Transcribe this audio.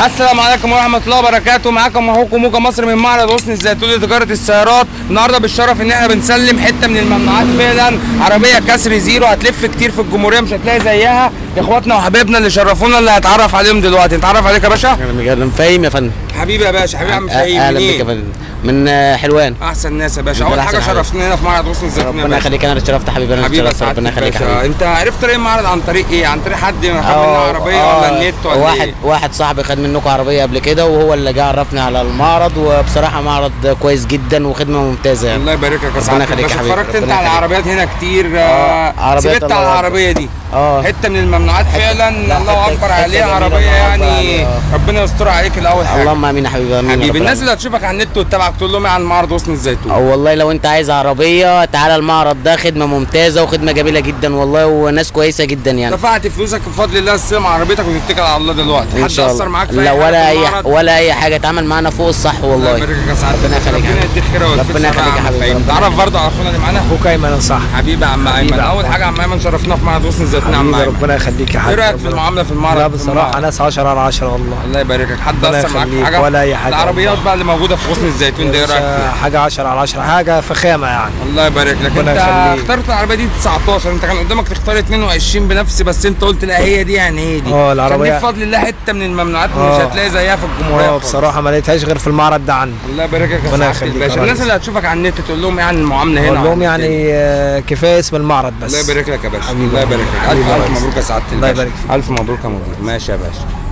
السلام عليكم ورحمة الله وبركاته معاكم اخوكم موجة مصر من معرض غصن الزيتون لتجارة السيارات النهارده بالشرف ان احنا بنسلم حتة من الممنوعات فعلا عربية كسر زيرو هتلف كتير في الجمهورية مش هتلاقي زيها اخواتنا وحبايبنا اللي شرفونا اللي هتعرف عليهم دلوقتي نتعرف عليك يا باشا انا مجرم فاهم يا فندم حبيبي يا باشا حبيبي يا عم فهيم اهلا بك يا منين؟ فندم من آه، حلوان احسن ناس يا باشا من اول أحسن حاجة حاجة. شرفتنا هنا في معرض غصن الزيتون يا ربنا باشا يخليك انا اتشرفت حبيبي انا حبيبي اتشرفت ربنا يخليك يا باشا حبيبي انت عرفت طريق المعرض عن طريق ايه؟ عن طريق حد خد مننا آه، عربية آه، ولا النت ولا واحد ايه؟ واحد صاحبي خد منكم عربيه قبل كده وهو اللي جه عرفني على المعرض وبصراحه معرض كويس جدا وخدمه ممتازه يعني الله يبارك لك يا ربنا سعادتك يخليك بس يا حبيبي، اتفرجت انت ربنا على يخليك. العربيات هنا كتير آه، آه، عربيات سبت على الله العربيه دي اه حته من الممنوعات فعلا لا، الله حتة- اكبر حتة عليها جميلة، عربيه الله أكبر يعني عليها. ربنا يستر عليك الاول حاجه اللهم امين يا حبيبي امين يا حبيبي رب الناس العالمين. اللي هتشوفك على النت وتتابعك تقول لهم ايه عن معرض غصن الزيتون أو والله لو انت عايز عربيه تعالى المعرض ده خدمه ممتازه وخدمه جميله جدا والله وناس كويسه جدا يعني دفعت فلوسك بفضل الله استلم عربيتك وتتكل على الله دلوقتي ان حد شاء اثر الله معاك في لا أي حاجة ولا في اي المعرض؟ ولا اي حاجه اتعامل معانا فوق الصح الله والله يبارك لك يا سعادتك ربنا يخليك يا ربنا حبيبي. يديك خير ويوفقك ربنا صحة يخليك يا عم حبيبي. فهيم. ربنا تعرف برضه على اخونا اللي معانا اخوك ايمن صح حبيبي يا عم ايمن اول حاجه يا عم ايمن شرفنا في معرض غصن الزيتون يا عم حبيبي ايمن ربنا يخليك يا ايه حبيبي رايك في المعامله في المعرض لا في بصراحه المعرض؟ ناس 10 على 10 والله الله يبارك لك حد ربنا اثر معاك في يخليك حاجه ولا أي حاجة العربيات والله. بقى اللي موجوده في غصن الزيتون ده ايه رايك فيها حاجه 10 على 10 حاجه فخامه يعني الله يبارك لك ربنا انت يخليك. اخترت العربيه دي 19 انت كان قدامك تختار 22 بنفس بس انت قلت لا هي دي يعني هي دي اه، العربية- كان دي بفضل الله حته من الممنوعات اللي مش اه. هتلاقي زيها في الجمهوريه اه خالص. بصراحه ما لقيتهاش غير في المعرض ده عندي الله يبارك لك يا ربنا سعادة يخليك الباشا يا الناس ريس. اللي هتشوفك على النت تقول لهم ايه عن المعامله هنا اقول لهم وعن الدنيا؟ يعني آه، كفايه اسم المعرض بس الله يبارك لك يا باشا حبيبي الله يبارك لك حبيبي الف يا الف ريس. مبروك يا سعاده الله الباشا يبارك فيك. الف مبروك يا مدير ماشي يا باشا